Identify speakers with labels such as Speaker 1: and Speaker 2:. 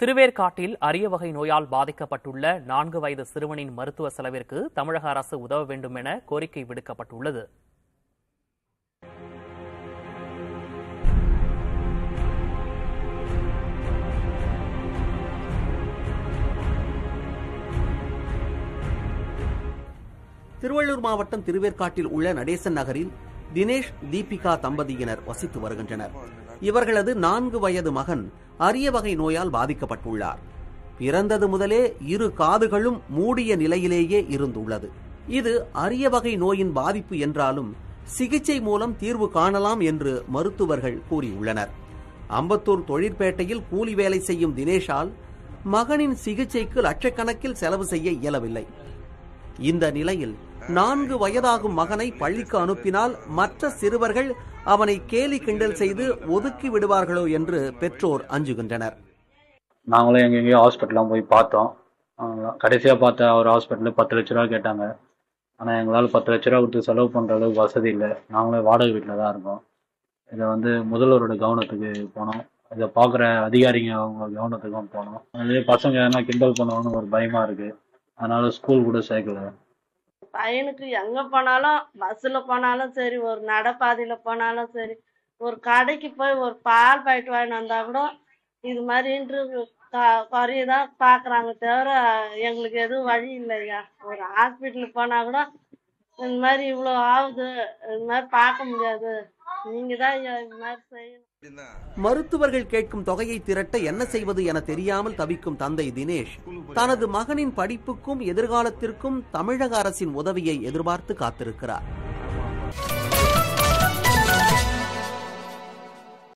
Speaker 1: திருவேற்காட்டில் அரிய வகை நோயால் பாதிக்கப்பட்டுள்ள நான்கு வயது சிறுவனின் மருத்துவ செலவிற்கு தமிழக அரசு உதவ வேண்டும் என கோரிக்கை விடுக்கப்பட்டுள்ளது
Speaker 2: திருவள்ளூர் மாவட்டம் திருவேற்காட்டில் உள்ள நடேசன் நகரில் தினேஷ் தீபிகா தம்பதியினர் வசித்து வருகின்றனர் இவர்களது நான்கு வயது மகன் அரிய வகை நோயால் பாதிக்கப்பட்டுள்ளார் பிறந்தது முதலே இரு காதுகளும் மூடிய நிலையிலேயே இருந்துள்ளது இது அரிய வகை நோயின் பாதிப்பு என்றாலும் சிகிச்சை மூலம் தீர்வு காணலாம் என்று மருத்துவர்கள் கூறியுள்ளனர் அம்பத்தூர் தொழிற்பேட்டையில் கூலி வேலை செய்யும் தினேஷால் மகனின் சிகிச்சைக்கு லட்சக்கணக்கில் செலவு செய்ய இயலவில்லை இந்த நிலையில் நான்கு வயதாகும் மகனை பள்ளிக்கு அனுப்பினால் மற்ற சிறுவர்கள் அவனை கேலி கிண்டல் செய்து ஒதுக்கி விடுவார்களோ என்று பெற்றோர் அஞ்சுகின்றனர்
Speaker 3: நாங்களும் எங்கெங்கேயோ ஹாஸ்பிட்டல்லாம் போய் பார்த்தோம் கடைசியாக பார்த்த ஒரு ஹாஸ்பிட்டலில் பத்து லட்ச ரூபா கேட்டாங்க ஆனால் எங்களால் பத்து லட்ச ரூபா கொடுத்து செலவு பண்ணுற அளவுக்கு வசதி இல்லை நாங்களே வாடகை வீட்டில் தான் இருக்கோம் இதை வந்து முதல்வரோட கவனத்துக்கு போனோம் இதை பார்க்குற அதிகாரிங்க அவங்க கவனத்துக்கும் போனோம் அதுலேயே பசங்க எதனா கிண்டல் பண்ணுவாங்கன்னு ஒரு பயமாக இருக்குது அதனால ஸ்கூல் கூட சேர்க்கல
Speaker 4: பையனுக்கு எங்க போனாலும் பஸ்ல போனாலும் சரி ஒரு நடைபாதையில போனாலும் சரி ஒரு கடைக்கு போய் ஒரு பால் பாக்கெட் வாங்கிட்டு வந்தா கூட இது மாதிரின்று குறைய தான் பாக்குறாங்க தவிர எங்களுக்கு எதுவும் வழி இல்லையா ஒரு ஹாஸ்பிட்டலுக்கு போனா கூட இந்த மாதிரி இவ்வளோ ஆகுது இது மாதிரி பார்க்க முடியாது நீங்க தான் இது மாதிரி செய்யணும்
Speaker 2: மருத்துவர்கள் கேட்கும் தொகையை திரட்ட என்ன செய்வது என தெரியாமல் தவிக்கும் தந்தை தினேஷ் தனது மகனின் படிப்புக்கும் எதிர்காலத்திற்கும் தமிழக அரசின் உதவியை எதிர்பார்த்து காத்திருக்கிறார்